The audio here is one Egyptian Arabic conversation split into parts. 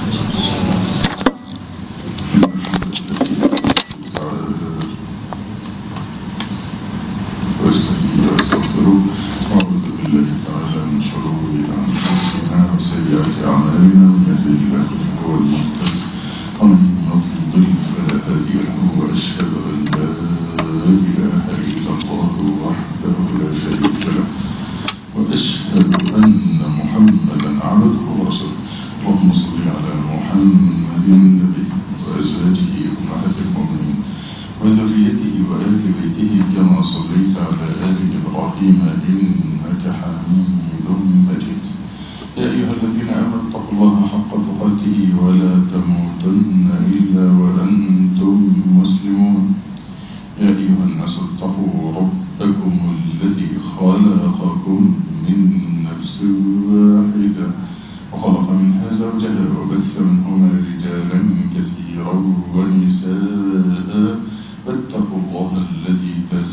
واستهديه واستغفره واعوذ بالله تعالى من شرور انفسنا وسيئات اعمالنا من يهده الله فهو المهتد ومن يضلل فلا هادي له واشهد ان لا اله الا الله وحده لا شريك له واشهد ان محمدا عبده ورسوله اللهم صل على محمد النبي وازواجه امهات المؤمنين وذريته وآل بيته كما صليت على آل إبراهيم إنك حميد مجيد يا أيها الذين آمنوا اتقوا الله حق تقاته ولا تموتن إلا وأنتم مسلمون يا أيها الناس اتقوا ربكم الذي خلقكم من نفس واحدة وخلق منها زوجها وبث منهما رجالا كثيرا ونساء فاتقوا الله الذي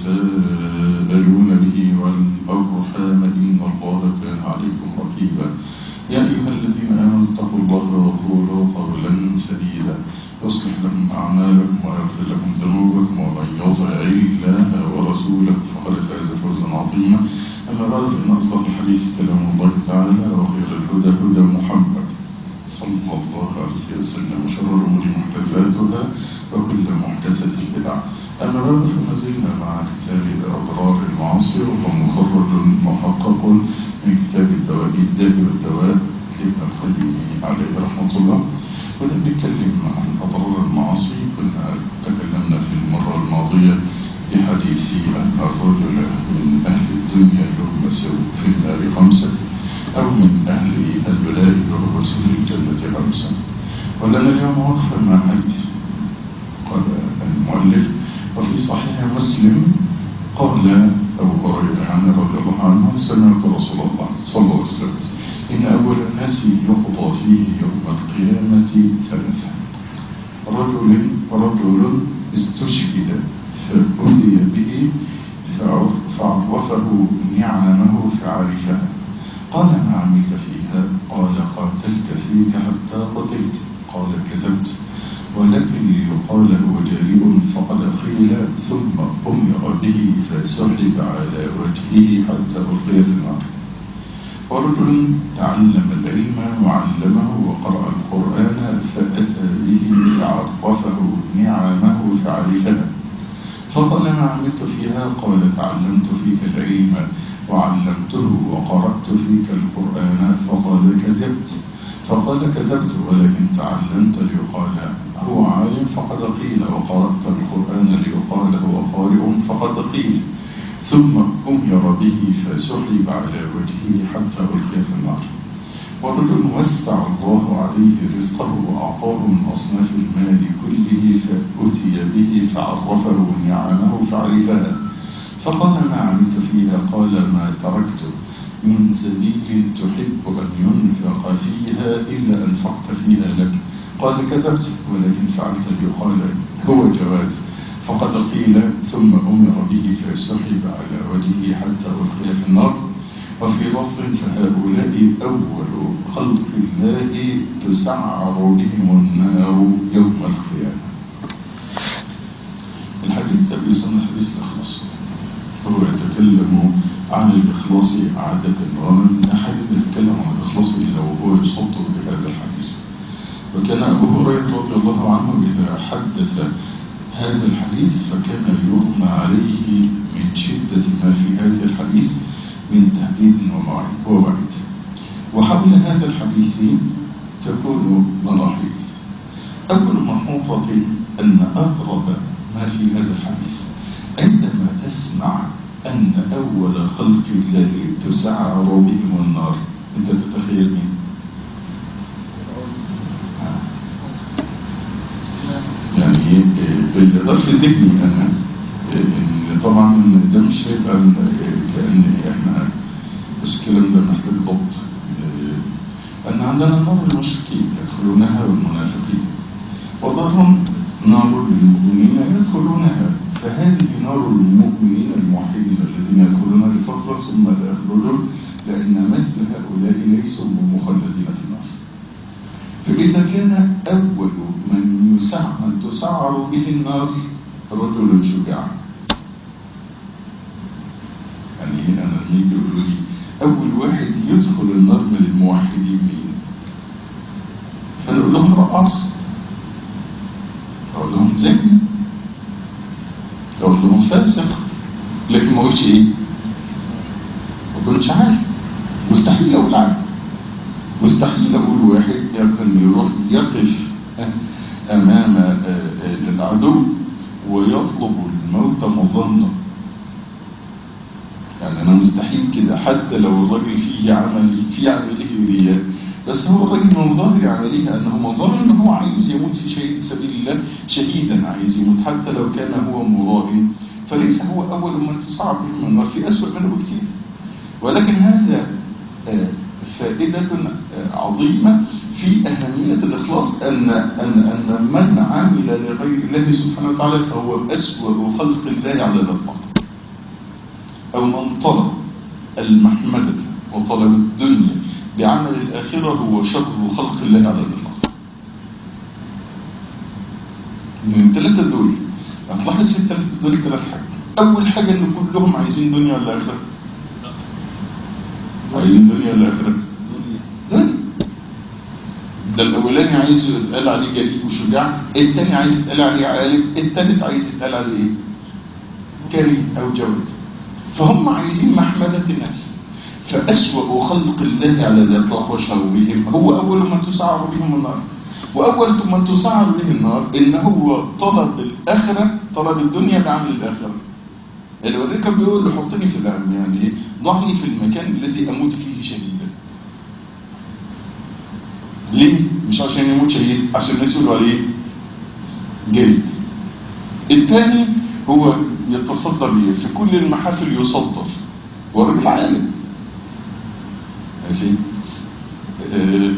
تساءلون به والأرحام إن الله كان عليكم رقيبا يا أيها الذين آمنوا اتقوا الله وقولوا قولا سديدا يصلح لكم أعمالكم ويغفر لكم ذنوبكم ومن يطع الله ورسوله فقد فاز فوزا عظيما أما بعد فإن أصدق الحديث كلام الله تعالى وخير الهدى هدى محمد صلى الله عليه وسلم وشر الأمور محدثاتها وكل محدثة بدعة أما بعد فما زلنا مع كتاب أضرار المعاصي وهو مخرج محقق من كتاب الدواء الداء والدواء لابن القيم عليه رحمة الله كنا بنتكلم عن أضرار المعاصي كنا تكلمنا في المرة الماضية بحديث أن الرجل من أهل الدنيا يغمس في النار خمسة أو من أهل البلاء يغمس في الجنة خمسة ولنا اليوم وقفا مع حديث قال المؤلف وفي صحيح مسلم قال أبو هريرة يعني رضي الله عنه سمعت رسول الله صلى الله عليه وسلم إن أول الناس يقضى فيه يوم القيامة ثلاثة رجل رجل استشهد فأتي به فعرفه نعمه فعرفها قال ما عملت فيها قال قاتلت فيك حتى قتلت قال كذبت ولكن يقال هو جريء فقد قيل ثم أمر به فسحب على وجهه حتى ألقي في النار ورجل تعلم العلم وعلمه وقرأ القرآن فأتى به فعرفه نعمه فعرفها فقال ما عملت فيها قال تعلمت فيك العلم وعلمته وقرأت فيك القرآن فقال كذبت فقال كذبت ولكن تعلمت ليقال هو عالم فقد قيل وقرأت القرآن ليقال هو قارئ فقد قيل ثم أمر به فسحب على وجهه حتى ألقي في النار ورجل وسع الله عليه رزقه وأعطاه من أصناف المال كله فأتي به فعرفه نعمه فعرفها فقال ما عملت فيها قال ما تركت من سبيل تحب أن ينفق فيها إلا أنفقت فيها لك قال كذبت ولكن فعلت ليقال هو جواد فقد قيل ثم أمر به فسحب على وجهه حتى ألقي في النار وفي لفظ فهؤلاء أول خلق الله تسعر بهم النار يوم القيامة الحديث ده بيسمى حديث الإخلاص هو يتكلم عن الإخلاص عادة ومن أحد يتكلم عن الإخلاص إلا وهو يصدق بهذا الحديث وكان أبو هريرة رضي الله عنه إذا حدث هذا الحديث فكان يغمى عليه من شدة ما في هذا الحديث من تهديد ووعيد وحول هذا الحديث تكون ملاحظ أول ملحوظة أن أغرب ما في هذا الحديث عندما تسمع أن أول خلق الله تسعر بهم النار أنت تتخيل مين؟ يعني بالظرف الذهني أنا إن طبعا ده مش هيبقى كأن إحنا بس الكلام ده محتاج ضبط أن عندنا نار المشركين يدخلونها والمنافقين وضرهم نار للمؤمنين يدخلونها فهذه نار المؤمنين الموحدين الذين يدخلونها لفترة ثم لا يخرجون لأن مثل هؤلاء ليسوا مخلدين في النار فإذا كان أول من يسعر من تسعر به النار رجل شجاع يعني أنا لما يجي يقولوا لي أول واحد يدخل النار من الموحدين مين؟ فنقول لهم رقاص أقول لهم زين أقول لهم فاسق لكن ما قلتش إيه؟ ما كنتش عارف مستحيل أقول عارف مستحيل أقول واحد يكن يروح يقف أمام العدو ويطلب الموت مظنة يعني أنا مستحيل كده حتى لو الراجل فيه عمل في عمله رياء بس هو الراجل من ظاهر عمله أنه مظن أنه هو عايز يموت في شيء سبيل الله شهيدا عايز يموت حتى لو كان هو مرائم فليس هو أول من تصعب به النار في أسوأ منه بكثير ولكن هذا فائدة عظيمة في أهمية الإخلاص أن أن أن من عمل لغير الله سبحانه وتعالى فهو أسوأ خلق الله على الإطلاق أو من طلب المحمدة وطلب الدنيا بعمل الآخرة هو شر خلق الله على الإطلاق من الثلاثة دول هتلاحظ في الثلاثة دول ثلاث حاجات أول حاجة إن كلهم عايزين دنيا ولا آخرة عايزين دنيا ولا آخرة دنيا ده الأولاني عايز يتقال عليه جريء وشجاع الثاني عايز يتقال عليه عالم الثالث عايز يتقال عليه إيه؟ كريم أو جواد فهم عايزين محمدة الناس فأسوأ خلق الله على الإطلاق وشهر بهم هو أول من تسعر بهم النار وأول من تسعر به النار إن هو طلب الآخرة طلب الدنيا بعمل الآخرة الوليد كان بيقول له حطني في العلم يعني ايه ضعني في المكان الذي أموت فيه شهيدا ليه؟ مش عشان يموت شهيد عشان الناس يقولوا عليه جري الثاني هو يتصدر ليه في كل المحافل يصدر هو راجل عالم ماشي أه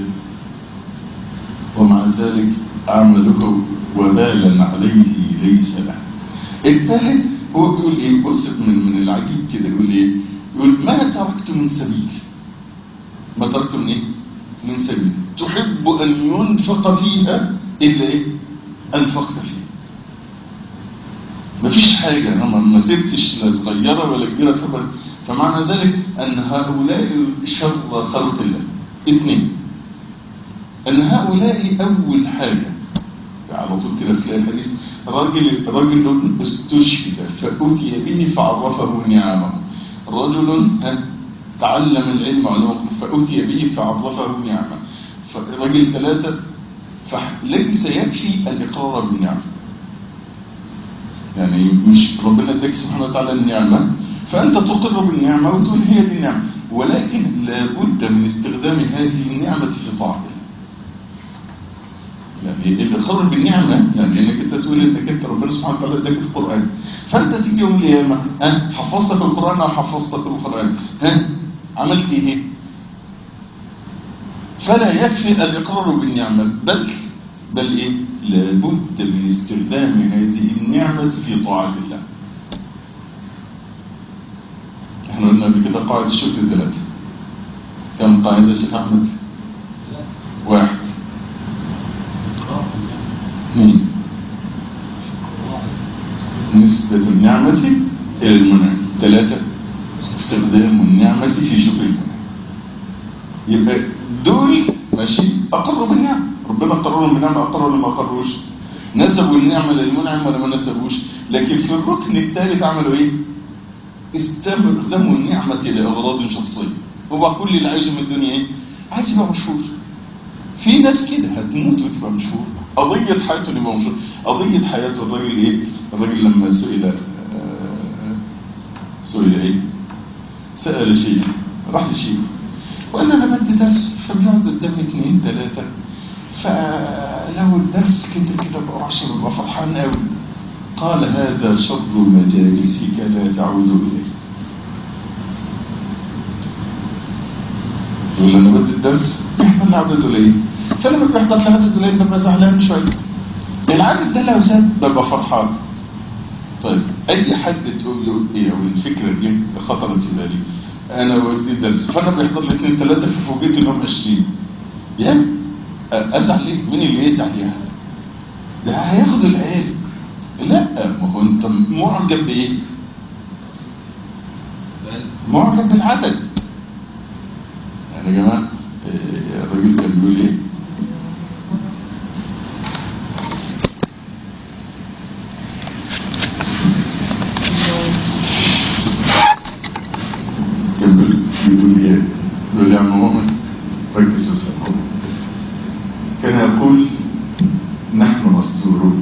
ومع ذلك عمله وبالا عليه ليس له الثالث هو بيقول ايه بص من من العجيب كده يقول ايه يقول ما تركت من سبيل ما تركت من ايه من سبيل تحب ان ينفق فيها الا ايه انفقت فيها مفيش حاجة أنا ما سبتش لا صغيرة ولا كبيرة تحب فمعنى ذلك أن هؤلاء شر خلق الله اثنين أن هؤلاء أول حاجة على طول كده تلاقي الحديث رجل رجل استشهد فأتي به فعرفه نعمه رجل تعلم العلم وعلمه فأتي به فعرفه نعمه رجل ثلاثة فليس يكفي الإقرار بالنعمة يعني مش ربنا اداك سبحانه وتعالى النعمة فأنت تقر بالنعمة وتقول هي دي نعمة ولكن لابد من استخدام هذه النعمة في طاعة يعني الإقرار بالنعمة يعني انك انت تقول انك انت ربنا سبحانه وتعالى اداك القرآن فانت تيجي يوم القيامة ها حفظتك القرآن او حفظتك القرآن ها عملت ايه فلا يكفي الإقرار بالنعمة بل بل ايه لابد من استخدام هذه النعمة في طاعة الله احنا قلنا قبل كده قاعدة الشكر ثلاثة كم قاعدة شيخ أحمد واحد اثنين نسبة النعمة إلى المنعم ثلاثة استخدام النعمة في شكر المنعم يبقى دول ماشي أقروا بالنعمة ربنا قررهم بالنعمة أقروا ولا ما أقروش نسبوا النعمة للمنعم ولا ما نسبوش لكن في الركن الثالث عملوا إيه استخدموا النعمة لأغراض شخصية هو كل اللي عايشه من الدنيا إيه عايز يبقى مشهور في ناس كده هتموت وتبقى مشهور قضية حياته اللي مشهور قضية حياة الراجل ايه الراجل لما سئل آه سئل ايه سأل شيخ راح لشيخ وقال انا بدي درس فبيقعد قدامي اثنين ثلاثة فلو الدرس كده كده بقى عشر ببقى فرحان قوي قال هذا شر مجالسك لا تعود اليه يقول انا بدي الدرس بيحمل عدده ليه فلما بيحضر لعدده ليه ببقى زعلان شويه العدد ده لو زاد ببقى فرحان طيب اي حد تقول له ايه او الفكره دي خطرت في بالي انا بدي درس فانا بيحضر لي اثنين ثلاثه ففوجئت انهم 20 يا ازعل ليه مين اللي يزعل يعني ده هياخد العيال لا ما هو انت معجب بايه معجب بالعدد يعني يا جماعه آه، الراجل كان بيقول ايه كان بيقول بيقول ايه بيقول يا عم مؤمن ركز بس كان يقول نحن مستورون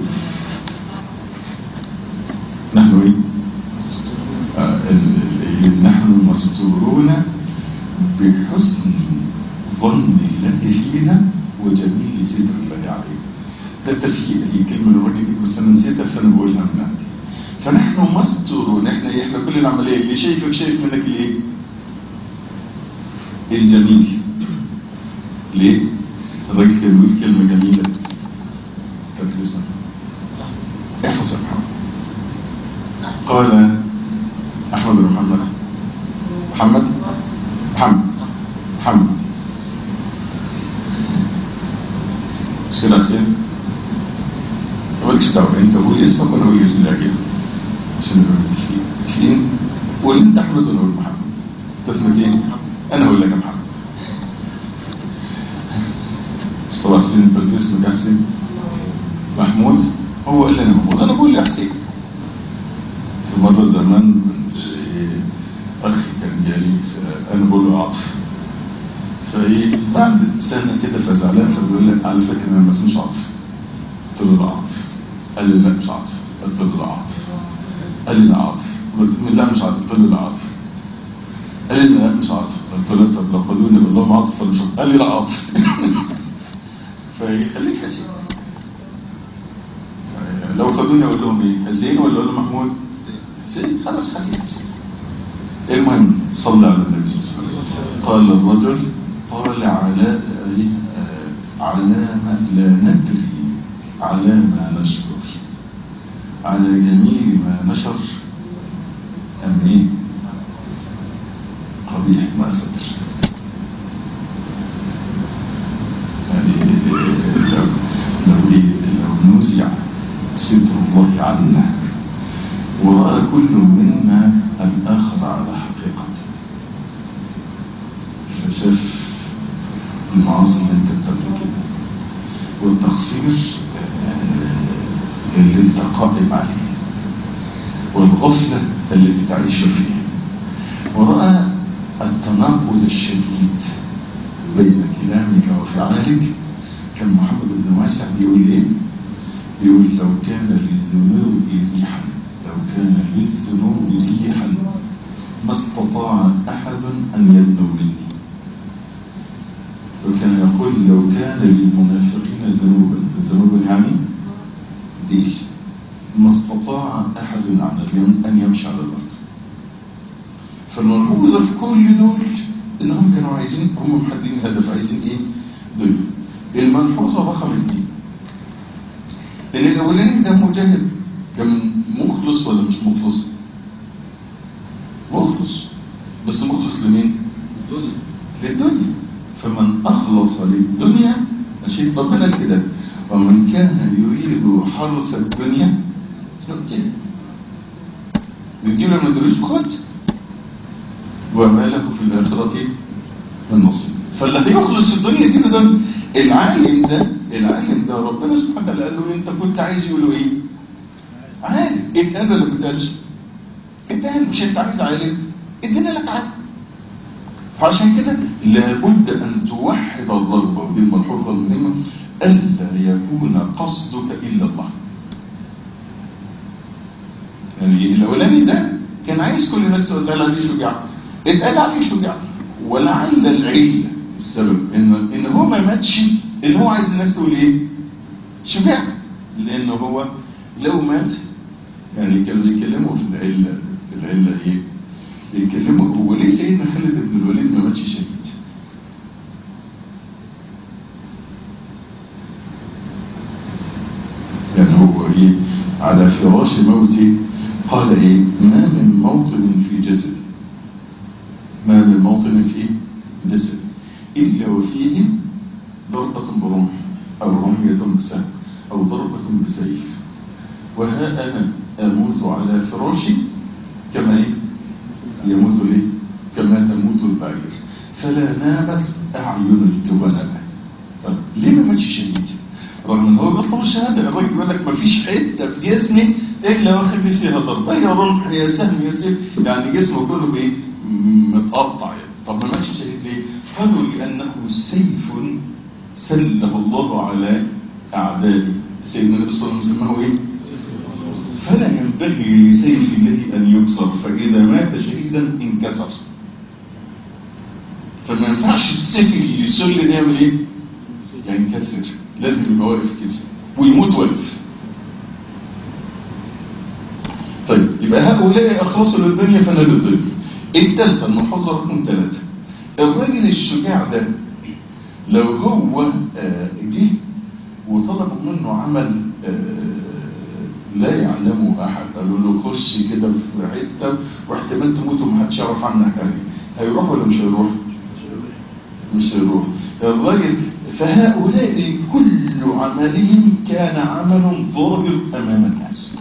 نحن ايه آه، ال- ال- نحن مستورون بحسن ظن الله فينا وجميل ستر الله علينا ده التفكير هي كلمة الراجل دي بس انا نسيتها فانا بقولها من عندي فنحن مستورون احنا إيه؟ احنا كل العملية اللي شايفك شايف منك الايه الجميل ليه الراجل كان بيقول كلمة جميلة فاكر اسمها احفظ يا محمد قال احمد بن محمد محمد محمد محمد سير سين مالكش دعوه انت قول اسمك وانا اقول اسمي كده عشان نبقى متفقين متفقين قول انت احمد وانا اقول محمد انت اسمك ايه؟ انا اقول لك يا محمد مش طبعا حسين انت قلت اسمك يا حسين محمود هو قال لي انا محمود انا بقول له يا حسين في مرة زمان كنت إيه، أخي كان جالي فأنا بقول له عاطف فإيه بعد سنة كده فزعلان فبيقول لي على فكرة أنا ما اسميش عاطف قلت له لا عاطف قال لي لا مش عاطف قلت له لا عاطف قال لي لا عاطف قلت له لا مش عاطف قلت له لا عاطف قال لي لا مش عاطف قلت له طب لو خدوني اقول لهم عاطف ولا مش عاطف قال لي لا عاطف فيخليك حسين لو خدوني اقول لهم ايه حسين ولا اقول لهم محمود حسين خلاص خليك حسين المهم صلى على النبي صلى الله عليه وسلم قال الرجل قال على آه، على ما لا ندري على ما نشكر على جميل ما نشر أم إيه قبيح ما ستر يعني لو لو إيه لو نزع ستر الله عنا ورأى كل منا الآخر على حقيقته فشاف المعاصي اللي انت بترتكبها والتقصير آه، اللي انت قائم عليه والغفلة التي تعيش فيها ورأى التناقض الشديد بين كلامك وفعلك كان محمد بن واسع بيقول ايه بيقول لو كان للذنوب ريحا لو كان للذنوب ريحا ما استطاع احد ان يدنو مني وكان يقول لو كان للمنافقين ذنوبا ذنوب يعني ديش ما استطاع احد على اليوم ان يمشي على الارض فالملحوظه في كل دول انهم كانوا عايزين هم محددين هدف عايزين ايه دول الملحوظه رقم اثنين ان الاولاني ده مجاهد كان مخلص ولا مش مخلص مخلص بس مخلص لمين للدنيا فمن اخلص للدنيا ماشي ربنا كده ومن كان يريد حرث الدنيا يؤتيه نديله ما نديلوش خد وما له في الآخرة من نصيب فاللي هيخلص في الدنيا دي ده العالم ده العالم ده ربنا سبحانه وتعالى قال له انت كنت عايز يقولوا ايه؟ عالم اتقال ولا ما اتقالش؟ اتقال مش انت عايز عالم ادينا لك عالم فعشان كده لابد ان توحد الله ودي الملحوظه المهمه الا يكون قصدك الا الله يعني الاولاني ده كان عايز كل الناس تقول عليه شجاع اتقال عليه شجاع ولعل العله السبب ان ان هو ما ماتش ان هو عايز الناس تقول ايه شجاع لان هو لو مات يعني كانوا بيتكلموا في العله في العله ايه بيتكلموا هو ليه سيدنا خالد بن الوليد ما ماتش شهيد يعني هو ايه على فراش موته قال ايه ما من موطن في جسدي ما من موطن في جسدي إلا وفيه ضربة برمح أو رمية بسهم أو ضربة بسيف وها أنا أموت على فراشي كما إيه؟ يموت إيه؟ كما تموت البعير فلا نامت أعين الجبناء طب ليه ما ماتش شهيد؟ رغم ان هو بيطلب الشهاده الراجل يقول لك ما فيش حته في جسمي الا واخد لي فيها ضربه يا رمح يا سهم يا سيف يعني جسمه كله بايه؟ متقطع يعني طب ما ماتش شهيد ليه؟ قالوا لانه سيف سله الله على اعدائه سيدنا النبي صلى الله عليه وسلم سماه ايه؟ فلا ينبغي لسيف الله ان يكسر فاذا مات شهيدا انكسر فما ينفعش السيف اللي يسل ده يعمل ايه؟ ينكسر لازم يبقى واقف كده ويموت واقف طيب يبقى هؤلاء اخلصوا للدنيا فنالوا الدنيا الثالثه المحافظه رقم ثلاثه الراجل الشجاع ده لو هو آه، جه وطلبوا منه عمل آه، لا يعلمه احد قالوا له خش كده في حته واحتمال تموت ومحدش يعرف عنك حاجه هيروح ولا مش هيروح؟ مش هيروح الراجل فهؤلاء كل عملهم كان عمل ظاهر امام الناس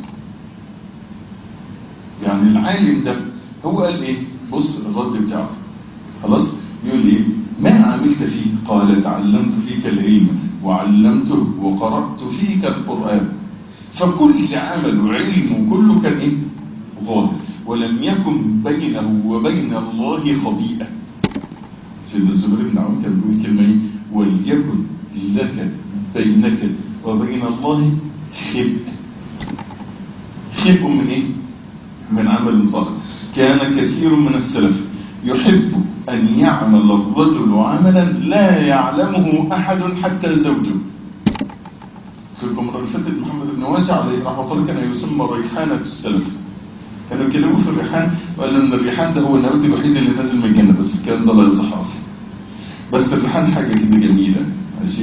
يعني العالم ده هو قال ايه بص الرد بتاعه خلاص يقول ايه ما عملت فيه قال تعلمت فيك العلم وعلمته وقرأت فيك القرآن فكل عمل وعلم كله كان ايه ظاهر ولم يكن بينه وبين الله خبيئة سيدنا الزبير بن عوام كان بيقول كلمة ايه وليكن لك بينك وبين الله خبء خبء من ايه من عمل صالح كان كثير من السلف يحب أن يعمل الرجل عملا لا يعلمه أحد حتى زوجه في المرة اللي فاتت محمد بن واسع عليه رحمة الله كان يسمى ريحانة السلف كانوا يكلموه في الريحان وقال ان الريحان ده هو النبات الوحيد اللي نازل من الجنة بس الكلام ده لا يصح اصلا بس الريحان حاجة كده جميلة ماشي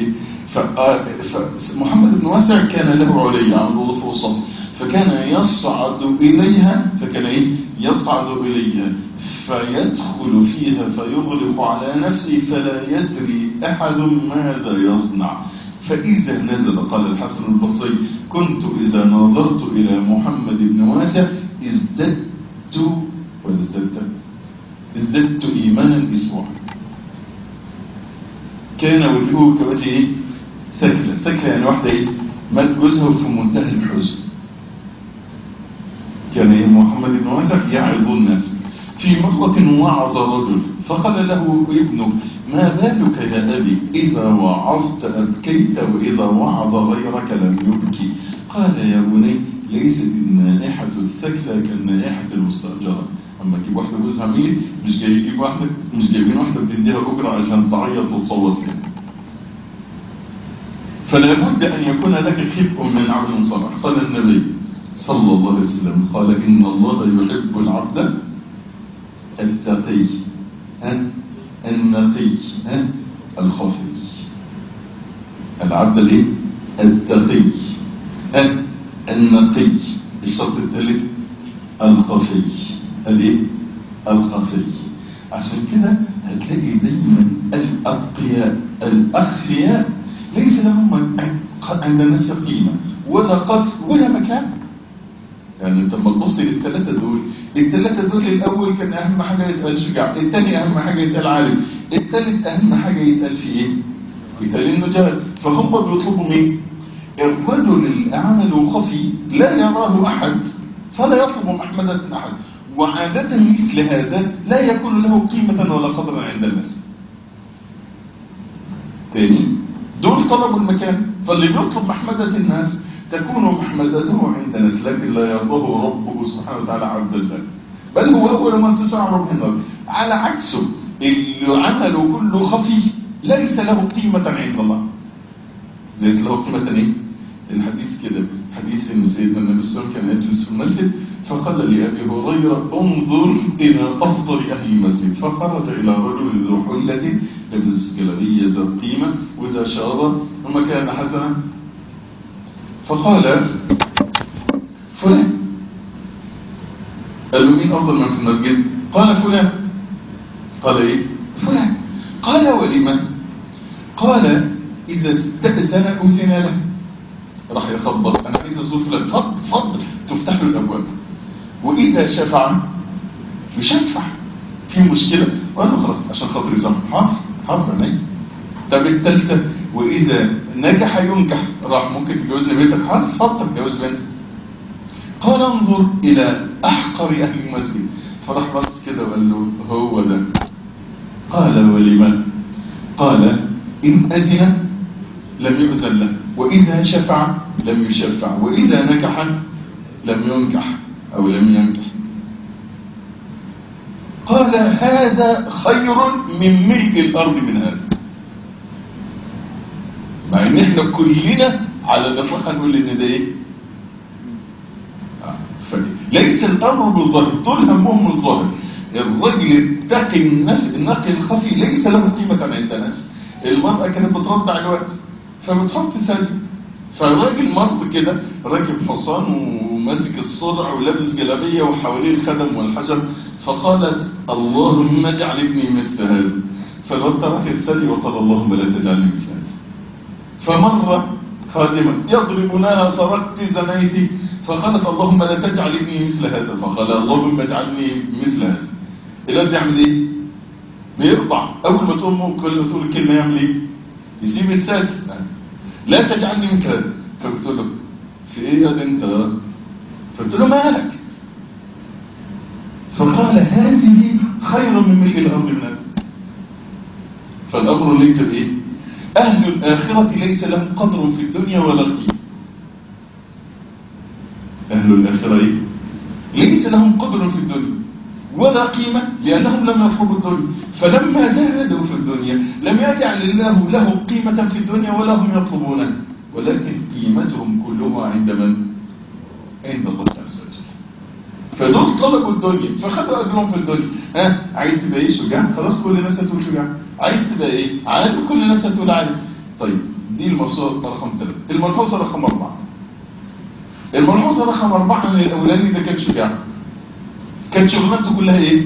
فمحمد بن واسع كان له عليا عن الله فوق الصف فكان يصعد إليها فكان إيه؟ يصعد إليها فيدخل فيها فيغلق على نفسه فلا يدري أحد ماذا يصنع فإذا نزل قال الحسن البصري كنت إذا نظرت إلى محمد بن واسع ازددت ولا ازددت ازددت إيمانا أسبوعا كان وجهه كوجه ايه ثكلة ثكلة يعني واحدة ايه مات جوزها في منتهى الحزن كان إيه محمد بن واسع يعظ الناس في مرة وعظ رجل فقال له ابنه ما بالك يا أبي إذا وعظت أبكيت وإذا وعظ غيرك لم يبكي قال يا بني ليست النائحة الثكلة كالنائحة المستأجرة اما تجيب واحده جوزها ميت مش جاي يجيب واحده مش جايبين واحده بتديها اجره عشان تعيط وتصوت كده فلا بد ان يكون لك خبء من عمل صالح قال النبي صلى الله عليه وسلم قال ان الله يحب العبد التقي ها النقي ها الخفي العبد الايه التقي ها النقي الشرط الثالث الخفي الايه الخفي عشان كده هتلاقي دايما الاتقياء الاخفياء ليس لهم عند الناس قيمه ولا قدر ولا مكان يعني انت لما تبص للثلاثه دول الثلاثه دول الاول كان اهم حاجه يتقال شجاع الثاني اهم حاجه يتقال عالم الثالث اهم حاجه يتقال في ايه يتقال المجاهد فهم بيطلبوا مين الرجل الاعمى الخفي لا يراه احد فلا يطلب محمدة احد وعادة مثل هذا لا يكون له قيمة ولا قدر عند الناس تاني دول طلبوا المكان فاللي بيطلب محمدة الناس تكون محمدته عند الناس لكن لا يرضاه ربه سبحانه وتعالى عبد الله بل هو أول من تسعر النار على عكسه اللي عمله كله خفي ليس له قيمة عند الله ليس له قيمة ايه؟ الحديث كده حديث ان سيدنا النبي صلى الله عليه وسلم كان يجلس في المسجد فقال لأبي هريرة انظر إلى أفضل أهل المسجد فخرج إلى رجل ذو حلة لبس جلبية ذات قيمة وذا شارة ومكان حسنة فقال فلان قال له مين أفضل من في المسجد قال فلان قال إيه فلان قال ولمن قال إذا استأذن أذن له راح يخبط أنا عايز أزور فلان فضل فضل تفتح له الأبواب وإذا شفع يشفع في مشكلة وقال له خلاص عشان خاطري سامح حاضر حاضر عينيا طب الثالثة وإذا نجح ينكح راح ممكن تجوزني بنتك حاضر اتفضل جوز بنتك قال انظر إلى أحقر أهل المسجد فراح بص كده وقال له هو ده قال ولمن قال إن أذن لم يؤذن له وإذا شفع لم يشفع وإذا نكح لم ينكح أو لم ينكح قال هذا خير من ملء الأرض من هذا مع ان احنا كلنا على الاطلاق هنقول ان ده ايه ليس الامر بالظاهر طول همهم الظاهر الرجل التقي النقي الخفي ليس له قيمة عند الناس المرأة كانت بترضع الوقت فبتحط ثدي فالراجل مر كده راكب حصان وماسك الصدع ولابس جلابية وحواليه الخدم والحجر فقالت اللهم اجعل ابني مثل هذا فالوقت ترك الثدي وقال اللهم لا تجعلني مثل هذا فمر خادما يضربناها سرقت زنيتي فقالت اللهم لا تجعل ابني مثل هذا فقال اللهم اجعلني مثل هذا الواد يعمل ايه بيقطع اول ما تقوم كل ما تقول الكلمه يعمل ايه يسيب الثالث لا تجعلني مثل هذا فقلت له في ايه يا انت فقلت له مالك فقال هذه خير من ملء الارض من هذا فالامر ليس بايه أهل الآخرة ليس لهم قدر في الدنيا ولا قيمة أهل الآخرة إيه؟ ليس لهم قدر في الدنيا ولا قيمة لأنهم لم يطلبوا الدنيا فلما زادوا في الدنيا لم يجعل الله له قيمة في الدنيا ولا هم يطلبونها ولكن قيمتهم كلها عند من؟ عند الله عز وجل فدول طلبوا الدنيا فخدوا أجرهم في الدنيا ها عايز تبقى ايه شجاع خلاص كل الناس هتقول شجاع عايز تبقى ايه عالم كل الناس هتقول عالم طيب دي الملحوظه رقم ثلاثة الملحوظه رقم أربعة الملحوظه رقم أربعة ان الاولاني ده كان شجاع كانت شغلانته كلها ايه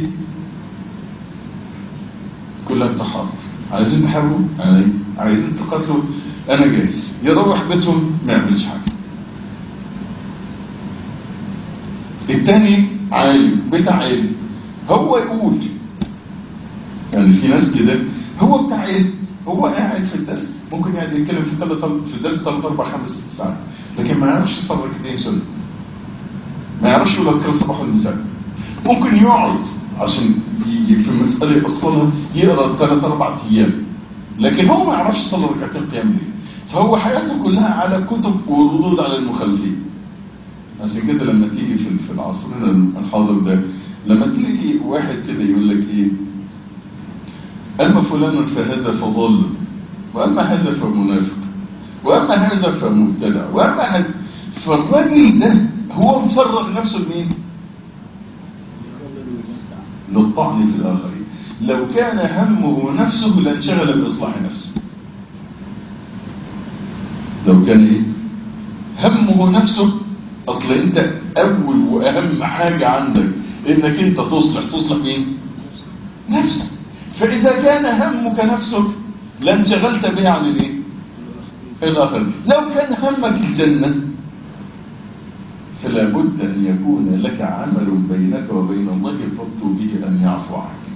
كلها انتحار عايزين نحاربوا انا ايه عايزين تقاتلوا انا جاهز يروح بيتهم ما يعملش حاجه التاني عالم بتاع علم هو يقول يعني في ناس كده هو بتاع علم هو قاعد في الدرس ممكن يقعد يتكلم في ثلاث في الدرس 3 4 5 6 ساعات لكن ما يعرفش يصلي ركعتين سنه ما يعرفش يقول اذكار الصباح والمساء ممكن يقعد عشان في المساله يفصلها يقرا ثلاث اربع ايام لكن هو ما يعرفش يصلي ركعتين قيام ليل فهو حياته كلها على كتب وردود على المخالفين عشان كده لما تيجي في في العصر الحاضر ده لما تيجي واحد كده يقول لك ايه أما فلان فهذا فضل وأما هذا فمنافق وأما هذا فمبتدع وأما هذا فالراجل ده هو مفرغ نفسه لمين؟ للطعن في الآخرين لو كان همه نفسه لانشغل بإصلاح نفسه لو كان إيه؟ همه نفسه أصل أنت أول وأهم حاجة عندك إنك أنت تصلح تصلح مين؟ نفسك فإذا كان همك نفسك لانشغلت به عن الايه الآخر لو كان همك الجنة فلا بد أن يكون لك عمل بينك وبين الله ترجو به أن يعفو عنك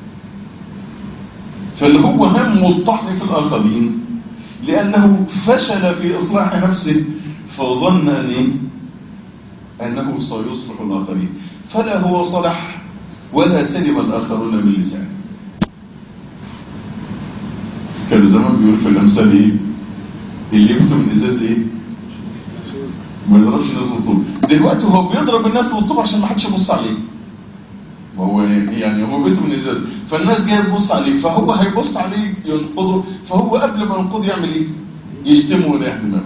فاللي هو هم الطعن في الآخرين لأنه فشل في إصلاح نفسه فظن أن أنه سيصلح الآخرين فلا هو صلح ولا سلم الآخرون من لسانه كان زمان بيقول في الامثال ايه اللي يكتب من ازاز ايه ما يضربش الناس بالطوب دلوقتي هو بيضرب الناس بالطوب عشان ما حدش يبص عليه ما هو يعني هو بيته من ازاز فالناس جايه تبص عليه فهو هيبص عليه ينقضه فهو قبل ما ينقضه يعمل ايه يشتمه ويريح دماغه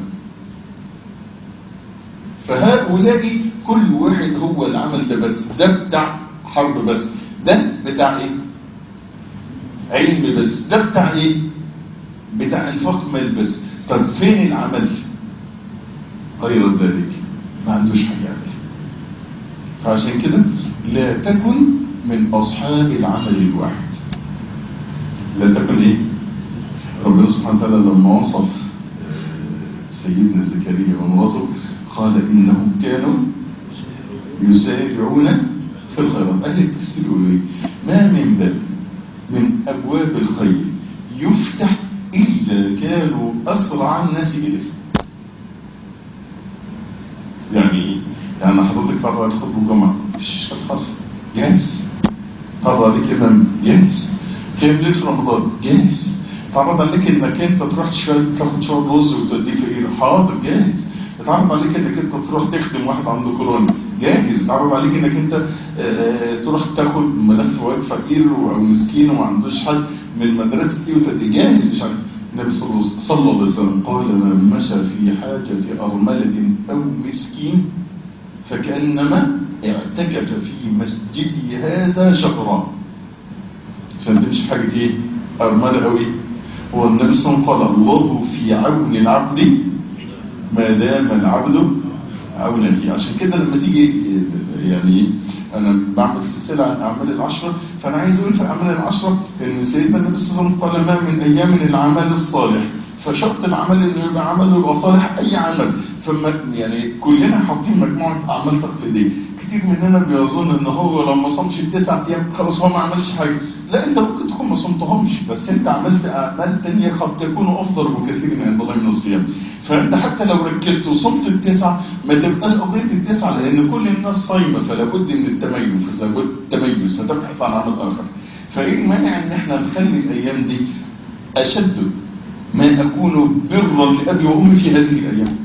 فهؤلاء كل واحد هو العمل ده بس ده بتاع حرب بس ده بتاع ايه علم بس ده بتاع ايه بتاع انفاق مال بس طب فين العمل غير ذلك ما عندوش حاجه يعمل فعشان كده لا تكن من اصحاب العمل الواحد لا تكن ايه ربنا سبحانه وتعالى لما وصف سيدنا زكريا ومراته قال إنهم كانوا يسارعون في الخيرات أهل التفسير يقولوا إيه؟ ما من باب من أبواب الخير يفتح إلا كانوا أسرع الناس إليه يعني إيه؟ يعني حضرتك تعرض عليك خطبة الجمعة مفيش إشكال خالص جاهز تعرض عليك إمام جاهز قيام ليل في رمضان جاهز تعرض عليك إنك أنت تروح شوية تاخد شوية رز وتوديه فقير حاضر جاهز اتعرض عليك انك انت تروح تخدم واحد عنده كورونا جاهز اتعرض عليك انك انت اه تروح تاخد ملف واد فقير او مسكين وما عندوش حد من مدرسه ايه وتبقى جاهز مش عارف النبي صلى الله عليه وسلم قال من مشى في حاجه ارمله او مسكين فكانما اعتكف في مسجدي هذا شهرا عشان تمشي في حاجه ايه ارمله قوي هو النبي صلى الله عليه وسلم قال الله في عون العبد ما دام العبد عونا فيه عشان كده لما تيجي يعني انا بعمل سلسله عن اعمال العشره فانا عايز اقول في اعمال العشره ان سيدنا النبي صلى الله عليه وسلم قال ما من ايام الاعمال الصالح فشرط العمل انه يبقى عمل يبقى صالح اي عمل فما يعني كلنا حاطين مجموعه اعمال تقليديه كتير مننا بيظن ان هو لو ما صامش التسع ايام خلاص هو ما عملش حاجه لا انت ممكن تكون ما صمتهمش بس انت عملت اعمال ثانيه قد تكون افضل بكثير من عند الله من الصيام فانت حتى لو ركزت وصمت التسع ما تبقاش قضيه التسع لان كل الناس صايمه فلا بد من التميز فلا بد التميز فتبحث عن عمل اخر فايه المانع ان احنا نخلي الايام دي اشد ما اكون برا لابي وامي في هذه الايام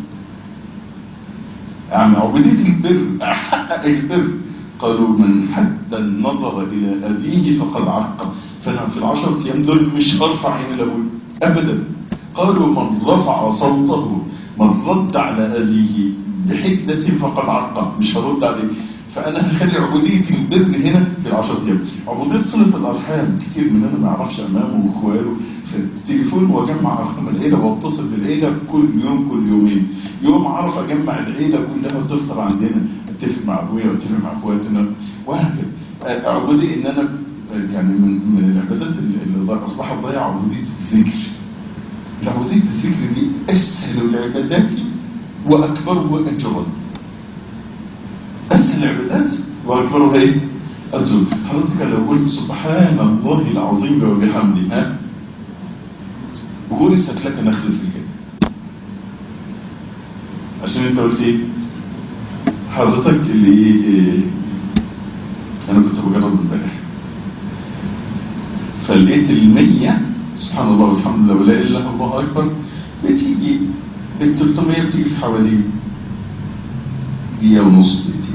يعني عبوديه البر احقق البر قالوا من حد النظر إلى أبيه فقد عق فأنا في العشرة أيام دول مش هرفع عيني لأبوي أبدا قالوا من رفع صوته من رد على أبيه بحدة فقد عق مش هرد عليه فأنا هخلي عبودية البر هنا في العشرة أيام عبودية صلة الأرحام كتير مننا ما يعرفش أمامه وإخواله في التليفون وأجمع أرحام العيلة وأتصل بالعيلة كل يوم كل يومين يوم عرف أجمع العيلة كلها وتفطر عندنا اتفق مع ابويا واتفق مع اخواتنا وهكذا عبودية ان انا يعني من من العبادات اللي اصبحت ضايعه عبوديه الذكر عبوديه الذكر دي اسهل العبادات واكبره اجرا اسهل العبادات واكبرها ايه اجرا حضرتك لو قلت سبحان الله العظيم وبحمده ها ورثت لك نخل في الجنه عشان انت قلت ايه حضرتك اللي إيه انا كنت بجرب امبارح فلقيت المية سبحان الله والحمد لله ولا اله الا الله اكبر بتيجي ال 300 بتيجي في حوالي دقيقة ونص دقيقتين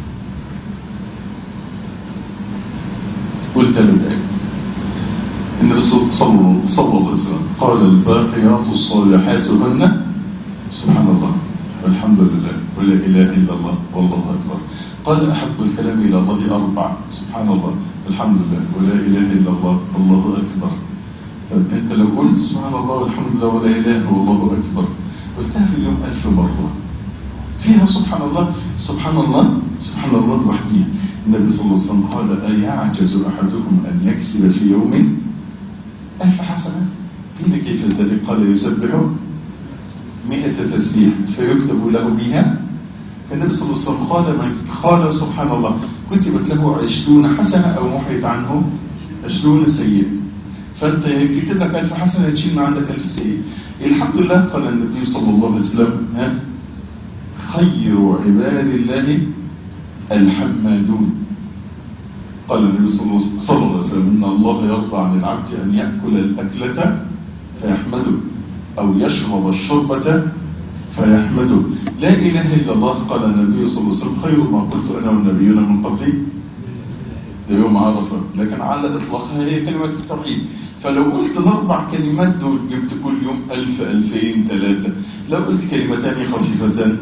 قلت ثلاث دقايق النبي صلى الله عليه وسلم قال الباقيات الصالحات هن سبحان الله والحمد لله ولا إله إلا الله والله أكبر قال أحب الكلام إلى الله أربع سبحان الله الحمد لله ولا إله إلا الله والله أكبر طب أنت لو قلت سبحان الله والحمد لله ولا إله والله أكبر قلتها في اليوم ألف مرة فيها سبحان الله سبحان الله سبحان الله لوحدها النبي صلى الله عليه وسلم قال أيعجز أحدكم أن يكسب في يوم ألف حسنة قيل كيف ذلك قال يسبحه مئة تسبيح فيكتب له بها النبي صلى الله عليه وسلم قال من قال سبحان الله كتبت له عشرون حسنة أو محيط عنه عشرون سيئة فأنت كتب لك ألف حسنة تشيل ما عندك ألف سيئة الحمد لله قال النبي صلى الله عليه وسلم ها خير عباد الله الحمادون قال النبي صلى الله عليه وسلم إن الله يرضى عن العبد أن يأكل الأكلة فيحمده أو يشرب الشربة فيحمده لا إله إلا الله قال النبي صلى الله عليه وسلم خير ما قلت أنا والنبيون من قبلي ده يوم عرفة لكن على إطلاقها هي كلمة التوحيد فلو قلت الأربع كلمات دول جبت كل يوم ألف ألفين ثلاثة لو قلت كلمتان خفيفتان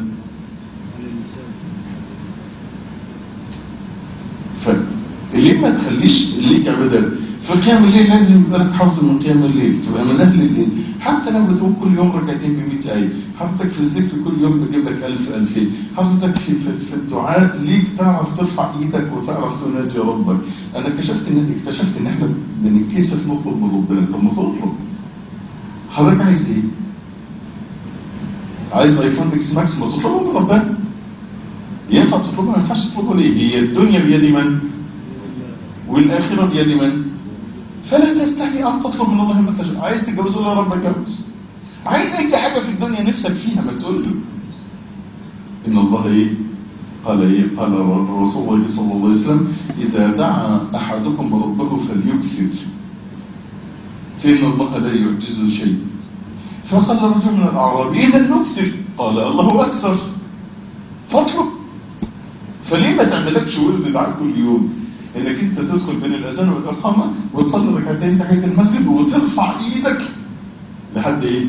فليه ما تخليش ليك عبادات في قيام الليل لازم يبقى لك حظ من قيام الليل تبقى من اهل الليل حتى لو بتقوم كل يوم ركعتين ب 100 ايه حضرتك في الذكر كل يوم بتجيب لك 1000 2000 حضرتك في, في, في الدعاء ليك تعرف ترفع ايدك وتعرف تناجي ربك انا اكتشفت ان اكتشفت ان احنا بنتكسف نطلب من ربنا طب ما تطلب حضرتك عايز ايه عايز ايفون اكس ماكس ما تطلبه من ربنا ينفع تطلبه ما ينفعش تطلبه ليه هي الدنيا بيد من والاخره بيد من فلا تستحي ان تطلب من الله ما تشاء عايز تتجوز الله يا رب اتجوز عايز اي حاجه في الدنيا نفسك فيها ما تقول له ان الله ايه قال ايه قال رسول الله صلى الله عليه وسلم اذا دعا احدكم ربه فليكثر فان الله لا يعجزه شيء فقال رجل من الاعراب اذا نكثر قال الله اكثر فاطلب فليه ما تعملكش ورد دعاء كل يوم انك انت تدخل بين الاذان والاقامه وتصلي ركعتين تحيه المسجد وترفع ايدك لحد ايه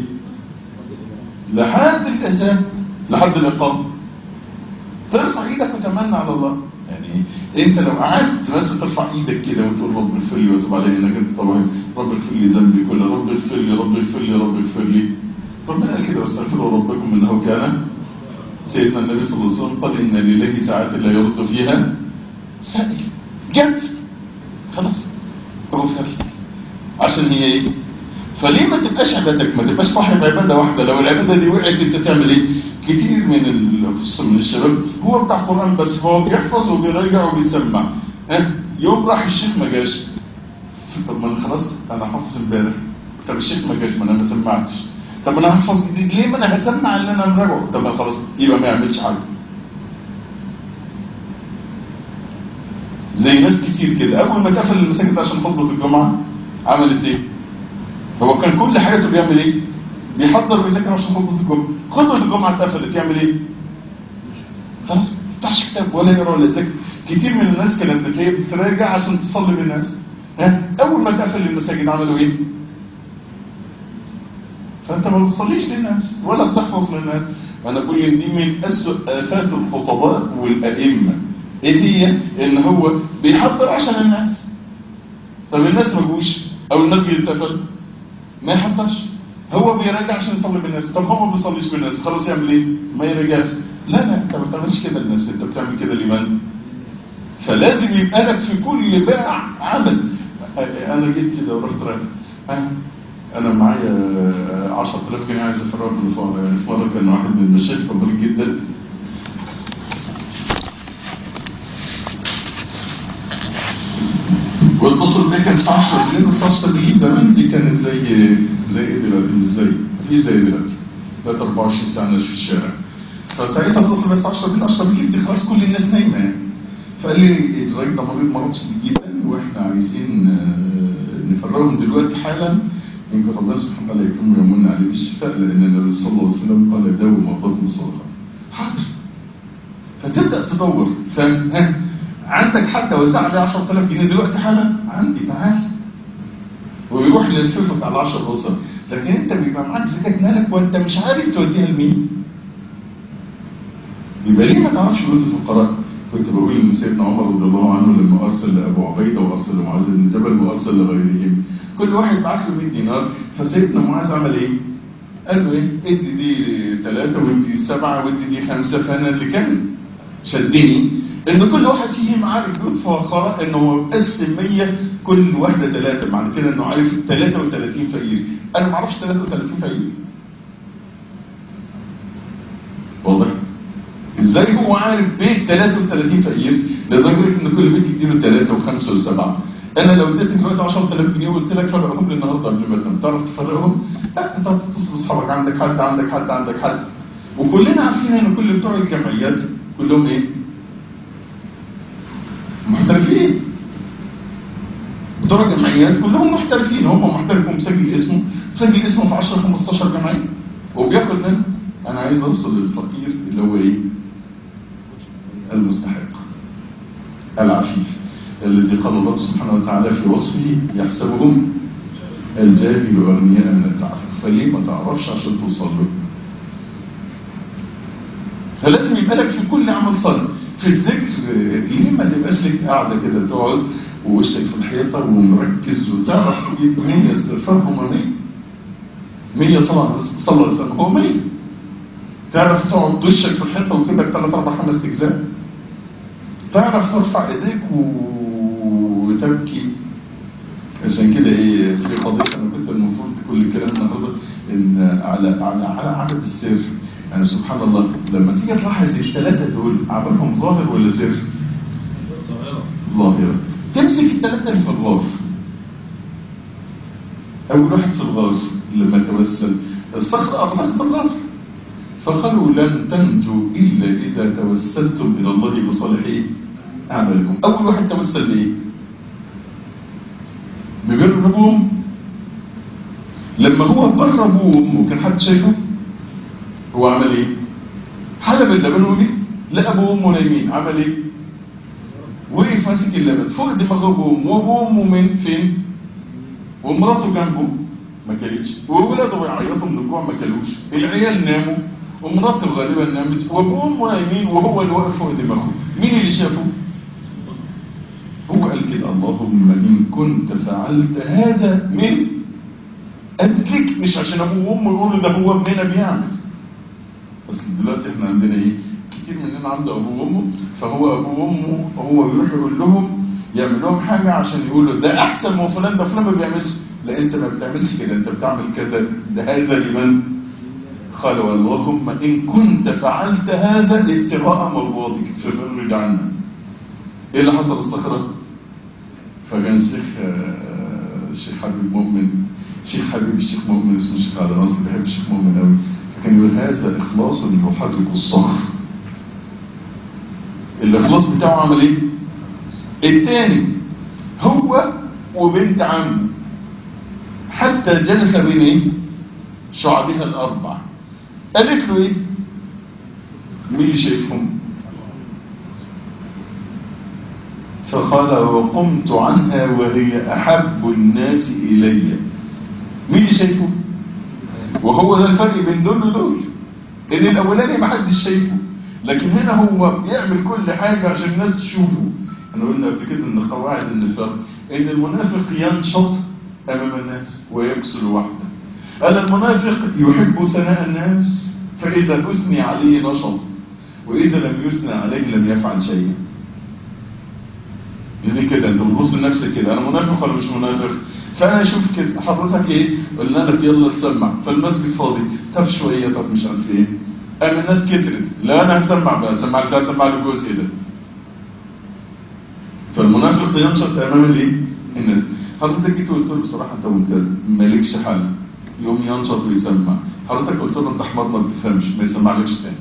لحد الاذان لحد الاقامه ترفع ايدك وتمنى على الله يعني انت لو قعدت بس ترفع ايدك كده وتقول رب اغفر لي وتب علي انك انت طبعا رب اغفر لي ذنبي كله رب اغفر لي رب اغفر لي رب اغفر لي ربنا قال كده واستغفروا ربكم انه كان سيدنا النبي صلى الله عليه وسلم قال ان لله ساعات لا يرد فيها سائل جت خلاص اغفر عشان هي ايه فليه ما تبقاش عبادتك ما تبقاش صاحب عباده واحده لو العباده دي وقعت انت تعمل ايه كتير من خصوصا من الشباب هو بتاع قران بس هو بيحفظ وبيراجع وبيسمع ها يوم راح الشيخ ما جاش طب ما انا خلاص انا حافظ امبارح طب الشيخ ما جاش ما انا ما سمعتش طب انا هحفظ جديد ليه ما انا هسمع اللي انا مراجعه طب خلاص يبقى ما يعملش حاجه زي ناس كتير كده اول ما تقفل المساجد عشان خطبه الجمعه عملت ايه هو كان كل حياته بيعمل ايه بيحضر ويذاكر عشان خطبه الجمعه خطبه الجمعه اتقفلت يعمل ايه خلاص ما يفتحش كتاب ولا يقرا ولا يذاكر كتير من الناس كانت بتلاقي بتراجع عشان تصلي بالناس ها اول ما تقفل المساجد عملوا ايه فانت ما بتصليش للناس ولا بتحفظ للناس انا بقول ان دي من اسوء افات الخطباء والائمه ايه هي ان هو بيحضر عشان الناس طب الناس ما جوش او المسجد اتقفل ما يحضرش هو بيرجع عشان يصلي بالناس طب هو ما بيصليش بالناس خلاص يعمل ايه ما يرجعش لا لا انت ما بتعملش كده للناس انت بتعمل كده لمن فلازم يبقى لك في كل بيع عمل انا جيت كده ورحت رايح انا معايا 10000 جنيه عايز افرغهم لفقراء يعني في مره كان واحد من المشايخ كبير جدا واتصل بيا كان الساعه 10 بالليل والساعه 10 بالليل زمان دي كانت زي زي ايه دلوقتي مش زي مفيش زي دلوقتي بقت 24 ساعه ناس في الشارع فساعتها اتصل بيا الساعه 10 بالليل 10 بالليل دي خلاص كل الناس نايمه يعني فقال لي الراجل ده مريض مرض شديد جدا واحنا عايزين نفرغهم دلوقتي حالا يمكن ربنا سبحانه وتعالى يكرمه ويمن عليه بالشفاء لان النبي صلى الله عليه وسلم قال داووا مرضاكم بالصدقه حاضر فتبدا تدور فاهم ها عندك حد وزع لي 10000 جنيه دلوقتي حالا عندي تعال ويروح للففك على 10 بصر لكن انت بيبقى معاك زكاه مالك وانت مش عارف توديها لمين يبقى ليه ما تعرفش فلوس الفقراء كنت بقول ان سيدنا عمر رضي الله عنه لما ارسل لابو عبيده وارسل لمعاذ بن جبل وارسل لغيرهم كل واحد بعت له 100 دينار فسيدنا معاذ عمل ايه؟ قال له ايه؟ ادي دي ثلاثه وادي سبعه وادي دي خمسه فانا اللي كان شدني ان كل واحد فيه معاه رجل فخرا انه هو مقسم 100 كل واحده ثلاثه معنى كده انه عارف 33 فقير انا ما اعرفش 33 فقير والله ازاي هو عارف بيت 33 فقير لدرجه ان كل بيت يديله 3 و5 و7 انا لو اديتك دلوقتي 10000 جنيه وقلت لك فرقهم لي النهارده قبل ما تنام تعرف تفرقهم؟ لا انت هتتصل باصحابك عندك حد عندك حد عندك حد وكلنا عارفين ان كل بتوع الجمعيات كلهم ايه؟ محترفين بتوع الجمعيات كلهم محترفين هم محترف ومسجل اسمه مسجل اسمه في 10 15 جمعيه وبياخد منه انا عايز اوصل للفقير اللي هو ايه؟ المستحق العفيف الذي قال الله سبحانه وتعالى في وصفه يحسبهم الجاهل اغنياء من التعفف فليه ما تعرفش عشان توصل له فلازم يبقى لك في كل عمل صالح في الذكر ليه ما تبقاش لك قاعده كده تقعد ووشك في الحيطه ومركز وتعرف تجيب 100 استغفار هم 100 100 صلاه صلى الله عليه وسلم هو 100 تعرف تقعد وشك في الحيطه وتجيب لك 3 4 5 اجزاء تعرف ترفع ايديك وتبكي عشان كده ايه في قضيه انا كنت المفروض كل الكلام النهارده ان على على على عدد السر يعني سبحان الله لما تيجي تلاحظ الثلاثه دول عملهم ظاهر ولا سر؟ ظاهرة تمسك الثلاثة اللي في الغار أول واحد في الغار لما توسل الصخرة أغلقت بالغار فقالوا لن تنجوا إلا إذا توسلتم إلى الله بصالح أعمالكم أول واحد توسل لإيه؟ ببر أبوهم لما هو بر أبوه وأمه كان حد شايفه؟ هو عمل إيه؟ حلب اللبن وجه لقى أبوه وأمه نايمين عمل إيه؟ وقف ماسك اللبن فوق دماغ ابوه وابوه وامه من فين ومراته جنبه ما كلتش واولاده بيعيطوا من الجوع ما كلوش العيال ناموا ومراته غالبا نامت وابوه وامه نايمين وهو اللي واقف فوق دماغه مين اللي شافه هو قال كده اللهم ان كنت فعلت هذا من انت ليك مش عشان ابوه وامه يقولوا ده هو ابننا بيعمل اصل دلوقتي احنا عندنا ايه كتير مننا عنده ابوه وامه فهو ابوه وامه هو يروح يقول لهم يعمل لهم حاجه عشان يقولوا ده احسن من فلان ده فلان ما بيعملش لا انت ما بتعملش كده انت بتعمل كذا ده هذا لمن قال اللهم ان كنت فعلت هذا ابتغاء مرضاتك ففرج عنا ايه اللي حصل الصخره فكان الشيخ الشيخ حبيب مؤمن الشيخ حبيب الشيخ مؤمن اسمه الشيخ علي ناصر بحب الشيخ مؤمن قوي فكان يقول هذا اخلاص يحرك الصخر الاخلاص بتاعه عمل ايه التاني هو وبنت عمه حتى جلس بين ايه شعبها الاربع قالت له ايه مين اللي شايفهم فقال وقمت عنها وهي احب الناس الي مين اللي شايفه وهو ده الفرق بين دول ودول ان الاولاني ما حدش شايفه لكن هنا هو بيعمل كل حاجة عشان الناس تشوفه احنا قلنا قبل كده ان قواعد النفاق ان المنافق ينشط امام الناس ويكسر وحده قال المنافق يحب ثناء الناس فاذا اثني عليه نشط واذا لم يثنى عليه لم يفعل شيئا يعني كده انت بتبص لنفسك كده انا منافق ولا مش منافق فانا اشوف كده حضرتك ايه قلنا لك يلا تسمع فالمسجد فاضي طب شويه طب مش عارف ايه قام الناس كترت لا انا هسمع بقى سمع ده سمع له الجزء ده فالمنافق ينشط امام الايه الناس حضرتك جيت وقلت له بصراحه انت ممتاز مالكش حل يوم ينشط ويسمع حضرتك قلت له انت حمار ما بتفهمش ما يسمعلكش تاني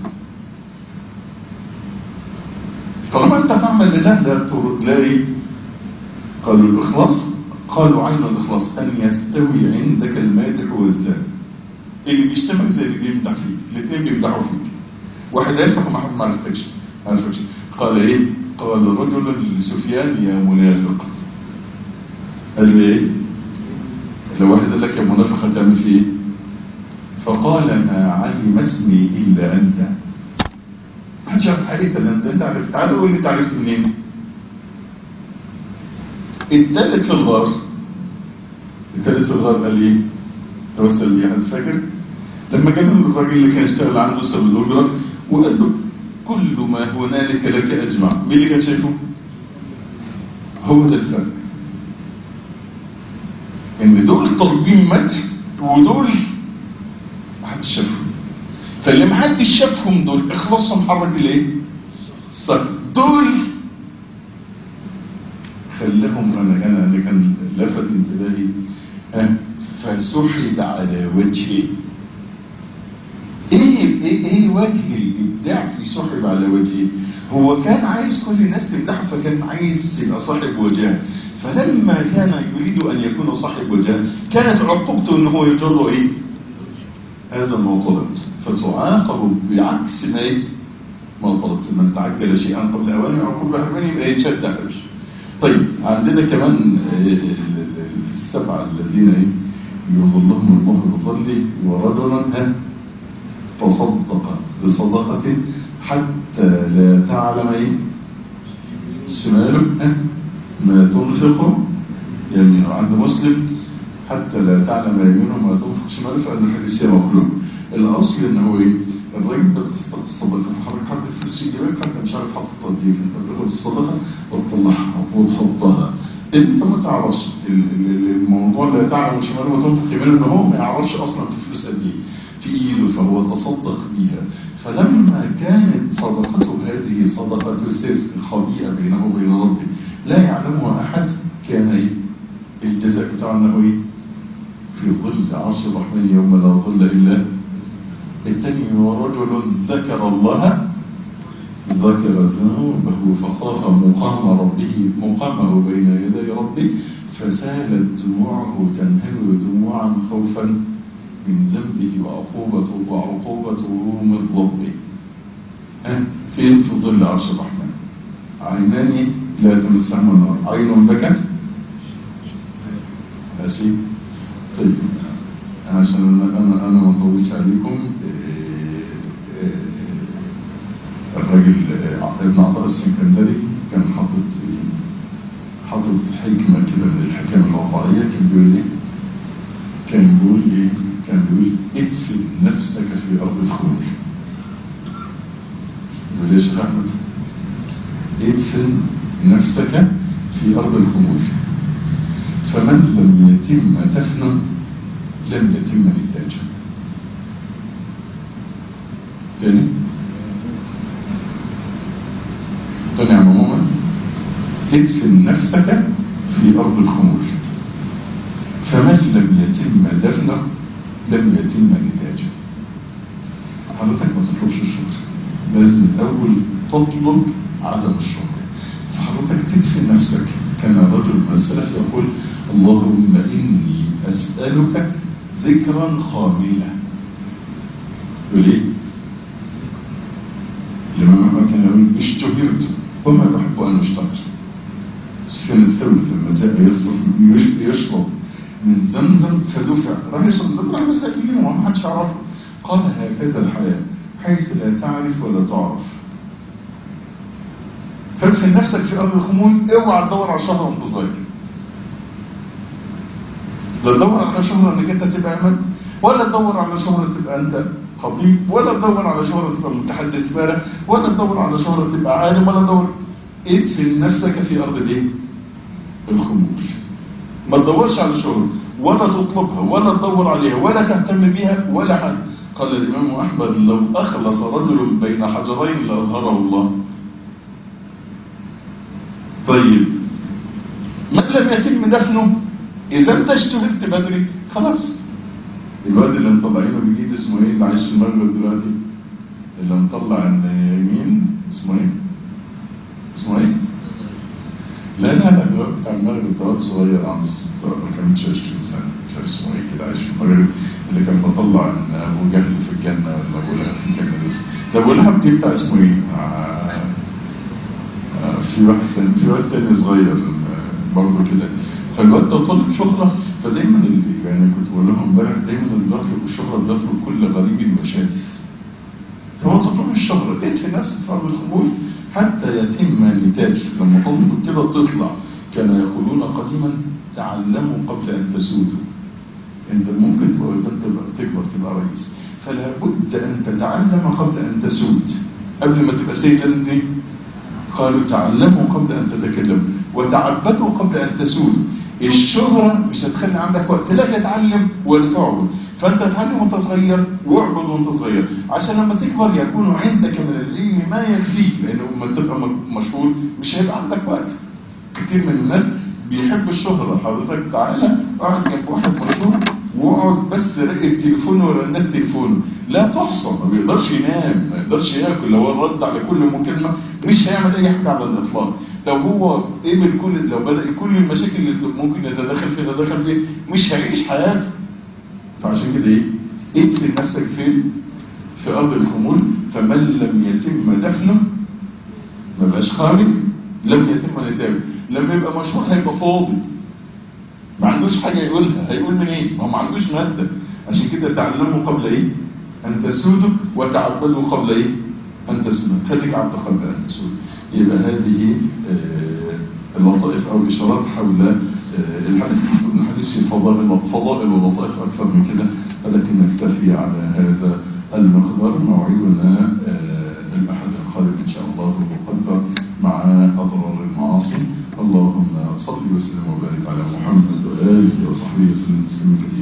طالما انت تعمل لله لا لا ايه قالوا الاخلاص قالوا عين الاخلاص ان يستوي عندك المادح والذات اللي بيشتمك زي اللي بيمدح فيك الاثنين بيمدحوا فيك واحد عرفك وواحد ما عرفتكش ما عرفتكش قال ايه قال رجل لسفيان يا منافق قال له ايه لو واحد قال لك يا منافق هتعمل فيه ايه فقال ما علم اسمي الا انت ما حدش يعرف حقيقة انت انت عرفت تعال قول لي انت عرفت منين التالت في الغار التالت في الغار قال ايه توسل بيه حد فاكر لما كان الراجل اللي كان يشتغل عنده سبب الاجره وقال له كل ما هنالك لك اجمع مين اللي كان شايفه هو ده الفرق ان دول طالبين مدح ودول محدش شافهم فاللي محدش شافهم دول اخلاصهم حرك الايه الصخر دول خلاهم انا انا اللي كان لفت انتباهي ها فسحب على وجهه ايه ايه ايه وجه الابداع في سحب على وجهه هو كان عايز كل الناس تمدحه فكان عايز يبقى صاحب وجاه فلما كان يريد ان يكون صاحب وجاه كانت عقوبته ان هو يجر ايه هذا ما طلبت فتعاقب بعكس ما ايه ما طلبت من تعجل شيئا قبل اوانه عقوبه حرماني يبقى يتشد على وجهه طيب عندنا كمان السبعه الذين يظلهم الله بظله ورجلا تصدق بصدقة حتى لا تعلم ايه شماله ما تنفق يمينه عند مسلم حتى لا تعلم يمينه ما تنفق شماله فأن الحديث فيها مخلوق الأصل إن هو إيه الراجل بتصدق الصدقة فحضرتك حد في السوق جيبك فأنت مش عارف حاطط تنظيف أنت بتاخد الصدقة وتطلعها وتحطها انت ما تعرفش ال- ال- الموضوع لا تعلم شماله وتنفق يمينه ان هو ما يعرفش اصلا في فلوس قد ايه في ايده فهو تصدق بيها فلما كانت صدقته هذه صدقة سر خبيئة بينه وبين ربه لا يعلمها احد كان ايه الجزاء بتاعه انه ايه في ظل عرش الرحمن يوم لا ظل الا التاني ورجل ذكر الله ذكر ذنوبه فخاف مقام ربه مقامه بين يدي ربه فسالت دموعه تنهمر دموعا خوفا من ذنبه وعقوبته وعقوبته من ربه ها؟ فين في ظل عرش الرحمن عينان لا تمسهما النار عين بكت ماشي طيب عشان انا انا انا ما اطولش عليكم إيه، إيه، الراجل آه، ابن عطاء السكندري كان حاطط حاطط حكمة كده من الحكام الواقعية كان بيقول ايه؟ كان بيقول ايه؟ كان بيقول ادفن نفسك في أرض الخمول بيقول ايه يا شيخ أحمد؟ ادفن نفسك في أرض الخمول فمن لم يتم دفنه لم يتم نتاجه تاني تاني يا عموما ادفن نفسك في أرض الخمول فمن لم يتم دفنه لم يتم نتاجه حضرتك ما تطلبش الشغل لازم الأول تطلب عدم الشغل فحضرتك تدفن نفسك كان رجل من السلف يقول اللهم إني أسألك ذكرا خاملا يقول ايه؟ الإمام أحمد كان يقول اشتهرت وما بحب أن أشتهر سفيان الثوري لما جاء يشرب يشرب من زمزم فدفع راح يشرب زمزم راح مساكين وما حدش يعرفه قال هكذا الحياة حيث لا تعرف ولا تعرف فادفن نفسك في أرض الخمول اوعى تدور على شهرة وانت صغير لا تدور على شهرة انك انت تبقى امل ولا تدور على شهرة تبقى انت خطيب ولا تدور على شهرة تبقى متحدث بارع ولا تدور على شهرة تبقى عالم ولا تدور ادفن نفسك في ارض الايه الخمول ما تدورش على شهرة ولا تطلبها ولا تدور عليها ولا تهتم بها ولا حد قال الامام احمد لو اخلص رجل بين حجرين لاظهره الله طيب من لم يتم دفنه اذا انت اشتهرت بدري خلاص الواد اللي مطلعينه جديد اسمه ايه اللي عايش في المغرب دلوقتي اللي مطلع يمين اسمه ايه اسمه ايه لا لا لا الواد بتاع المغرب ده واد صغير عنده 16 ما كانش 20 سنه مش عارف اسمه ايه كده عايش في المغرب اللي كان بطلع ان ابو جهل في الجنه ولا ابو لهب في الجنه لسه ده ابو لهب دي بتاع اسمه ايه؟ آه آه في واحد تاني في واد تاني صغير آه برضه كده فالواد ده طالب شهرة فدايما اللي يعني كنت بقول لهم امبارح دايما اللي بيطلب الشهرة بيطلب كل غريب وشاذ فهو تطلب الشهرة ادفن نفسك في ارض الخمول حتى يتم نتاج لما طلبوا كده تطلع كانوا يقولون قديما تعلموا قبل ان تسودوا انت ممكن تبقى تبقى تكبر تبقى رئيس فلا بد ان تتعلم قبل ان تسود قبل ما تبقى سيد لازم ايه قالوا تعلموا قبل ان تتكلموا وتعبدوا قبل ان تسودوا الشهرة مش هتخلي عندك وقت لا تتعلم ولا تعبد فانت اتعلم وانت صغير واعبد وانت صغير عشان لما تكبر يكون عندك من العلم ما يكفيك لانه لما تبقى مشهور مش هيبقى عندك وقت كتير من الناس بيحب الشهرة حضرتك تعالى اقعد جنب واحد مشهور واقعد بس راقب تليفونه ورنات تليفونه لا تحصى ما بيقدرش ينام ما يقدرش ياكل لو هو رد على كل مكالمه مش هيعمل اي حاجه على الاطلاق لو هو قبل كل لو بدا كل المشاكل اللي ممكن يتدخل فيها يتدخل فيها مش هيعيش حياته فعشان كده ايه ادفن نفسك فين في ارض الخمول فمن لم يتم دفنه ما بقاش خارج لم يتم نتاجه لما يبقى مشهور هيبقى فاضي ما عندوش حاجة يقولها هيقول من ايه ما هو ما عندوش مادة عشان كده تعلموا قبل ايه ان تسودوا وتعبدوا قبل ايه ان تسودوا خليك عبد قبل ان تسود يبقى هذه آه اللطائف او الاشارات حول آه الحديث من الحديث في فضائل فضائل ولطائف اكثر من كده ولكن نكتفي على هذا المقدار موعدنا آه الاحد القادم ان شاء الله مقدر مع اضرار المعاصي اللهم صل وسلم وآله وصحبه وسلم تسليما كثيرا